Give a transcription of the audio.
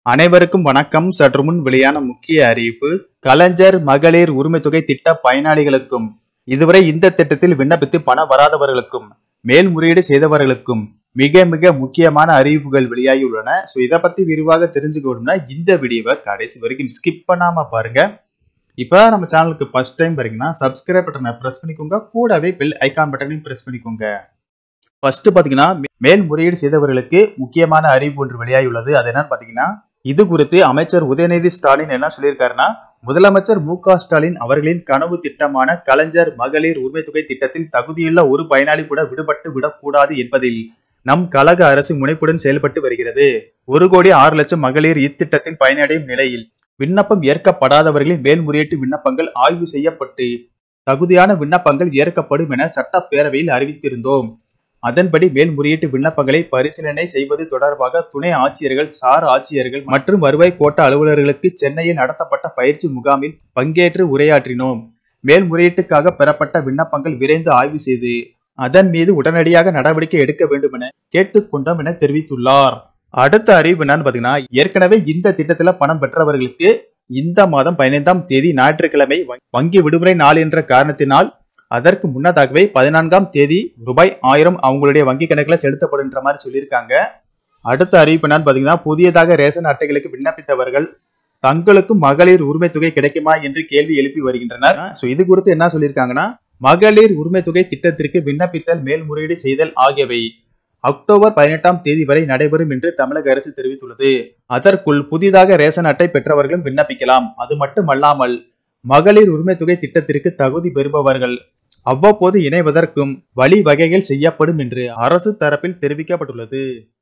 அனைவருக்கும் வணக்கம் சற்று முன் வெளியான முக்கிய அறிவிப்பு கலைஞர் மகளிர் உரிமை தொகை திட்ட பயனாளிகளுக்கும் இதுவரை இந்த திட்டத்தில் விண்ணப்பித்து பணம் வராதவர்களுக்கும் மேல்முறையீடு செய்தவர்களுக்கும் மிக மிக முக்கியமான அறிவிப்புகள் வெளியாகியுள்ளன ஸோ இதை பத்தி விரிவாக தெரிஞ்சுக்கணும்னா இந்த வீடியோவை கடைசி வரைக்கும் ஸ்கிப் பண்ணாம பாருங்க இப்போ நம்ம சேனலுக்கு ஃபர்ஸ்ட் டைம் பாருங்கன்னா சப்ஸ்கிரைப் பட்டனை ப்ரெஸ் பண்ணிக்கோங்க கூடவே பெல் ஐகான் பட்டனையும் ப்ரெஸ் பண்ணிக்கோங்க ஃபர்ஸ்ட் பாத்தீங்கன்னா மேல்முறையீடு செய்தவர்களுக்கு முக்கியமான அறிவிப்பு ஒன்று வெளியாகியுள்ளது அது என்னன்னு பாத்தீங்கன்னா இது குறித்து அமைச்சர் உதயநிதி ஸ்டாலின் என்ன சொல்லியிருக்காருன்னா முதலமைச்சர் மு க ஸ்டாலின் அவர்களின் கனவு திட்டமான கலைஞர் மகளிர் உரிமை தொகை திட்டத்தில் தகுதியுள்ள ஒரு பயனாளி கூட விடுபட்டு விடக்கூடாது என்பதில் நம் கழக அரசு முனைப்புடன் செயல்பட்டு வருகிறது ஒரு கோடி ஆறு லட்சம் மகளிர் இத்திட்டத்தில் பயனடையும் நிலையில் விண்ணப்பம் ஏற்கப்படாதவர்களின் மேல்முறையீட்டு விண்ணப்பங்கள் ஆய்வு செய்யப்பட்டு தகுதியான விண்ணப்பங்கள் ஏற்கப்படும் என சட்டப்பேரவையில் அறிவித்திருந்தோம் அதன்படி மேல்முறையீட்டு விண்ணப்பங்களை பரிசீலனை செய்வது தொடர்பாக துணை ஆட்சியர்கள் சார் ஆட்சியர்கள் மற்றும் வருவாய் கோட்ட அலுவலர்களுக்கு சென்னையில் நடத்தப்பட்ட பயிற்சி முகாமில் பங்கேற்று உரையாற்றினோம் மேல்முறையீட்டுக்காக பெறப்பட்ட விண்ணப்பங்கள் விரைந்து ஆய்வு செய்து அதன் மீது உடனடியாக நடவடிக்கை எடுக்க வேண்டும் என கேட்டுக்கொண்டோம் என தெரிவித்துள்ளார் அடுத்த அறிவு என்னன்னு பாத்தீங்கன்னா ஏற்கனவே இந்த திட்டத்துல பணம் பெற்றவர்களுக்கு இந்த மாதம் பதினைந்தாம் தேதி ஞாயிற்றுக்கிழமை வங்கி விடுமுறை நாள் என்ற காரணத்தினால் அதற்கு முன்னதாகவே பதினான்காம் தேதி ரூபாய் ஆயிரம் அவங்களுடைய வங்கி கணக்குல செலுத்தப்படுன்ற மாதிரி சொல்லியிருக்காங்க அடுத்த அறிவிப்பு என்னன்னு பாத்தீங்கன்னா புதியதாக ரேஷன் அட்டைகளுக்கு விண்ணப்பித்தவர்கள் தங்களுக்கு மகளிர் உரிமை தொகை கிடைக்குமா என்று கேள்வி எழுப்பி வருகின்றனர் சோ இது குறித்து என்ன சொல்லியிருக்காங்கன்னா மகளிர் உரிமை தொகை திட்டத்திற்கு விண்ணப்பித்தல் மேல்முறையீடு செய்தல் ஆகியவை அக்டோபர் பதினெட்டாம் தேதி வரை நடைபெறும் என்று தமிழக அரசு தெரிவித்துள்ளது அதற்குள் புதிதாக ரேஷன் அட்டை பெற்றவர்களும் விண்ணப்பிக்கலாம் அது மட்டுமல்லாமல் மகளிர் உரிமை தொகை திட்டத்திற்கு தகுதி பெறுபவர்கள் அவ்வப்போது இணைவதற்கும் வழிவகைகள் செய்யப்படும் என்று அரசு தரப்பில் தெரிவிக்கப்பட்டுள்ளது